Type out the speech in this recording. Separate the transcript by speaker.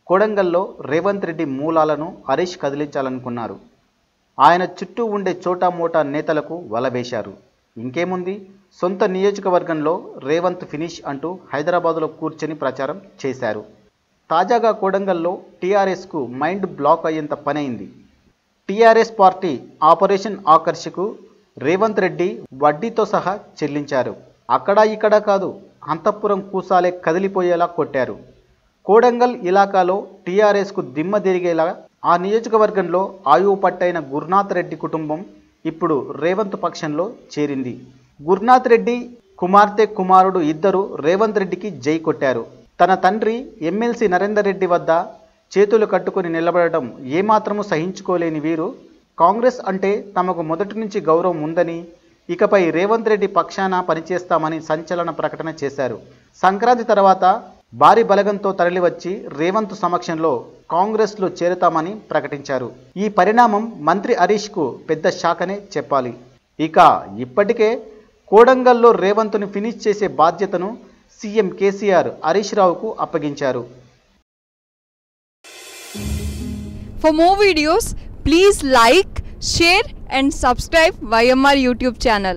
Speaker 1: కొడంగల్లో రేవంత్ రెడ్డి మూలాలను హరీష్ కదిలించాలనుకున్నారు ఆయన చుట్టూ ఉండే చోటా మోటా నేతలకు వలవేశారు ఇంకేముంది సొంత నియోజకవర్గంలో రేవంత్ ఫినిష్ అంటూ హైదరాబాదులో కూర్చొని ప్రచారం చేశారు తాజాగా కొడంగల్లో టీఆర్ఎస్కు మైండ్ బ్లాక్ అయ్యేంత పనైంది టీఆర్ఎస్ పార్టీ ఆపరేషన్ ఆకర్షకు రేవంత్ రెడ్డి వడ్డీతో సహా చెల్లించారు అక్కడ ఇక్కడ కాదు అంతఃపురం కూసాలే కదిలిపోయేలా కొట్టారు కోడంగల్ ఇలాకాలో టీఆర్ఎస్కు దిమ్మ తిరిగేలా ఆ నియోజకవర్గంలో ఆయువు పట్టైన గురునాథ్ రెడ్డి కుటుంబం ఇప్పుడు రేవంత్ పక్షంలో చేరింది గురునాథ్ రెడ్డి కుమార్తె కుమారుడు ఇద్దరు రేవంత్ రెడ్డికి జై కొట్టారు తన తండ్రి ఎమ్మెల్సీ నరేందర్ రెడ్డి వద్ద చేతులు కట్టుకొని నిలబడటం ఏమాత్రము సహించుకోలేని వీరు కాంగ్రెస్ అంటే తమకు మొదటి నుంచి గౌరవం ఉందని ఇకపై రేవంత్ రెడ్డి పక్షాన పనిచేస్తామని సంచలన ప్రకటన చేశారు సంక్రాంతి తర్వాత భారీ బలగంతో తరలివచ్చి రేవంత్ సమక్షంలో కాంగ్రెస్లో చేరుతామని ప్రకటించారు ఈ పరిణామం మంత్రి హరీష్కు పెద్ద షాకనే చెప్పాలి ఇక ఇప్పటికే కోడంగల్లో రేవంత్ను ఫినిష్ చేసే బాధ్యతను సీఎం కేసీఆర్ హరీష్ రావుకు అప్పగించారు
Speaker 2: For more videos, please like, share and subscribe YMR YouTube channel.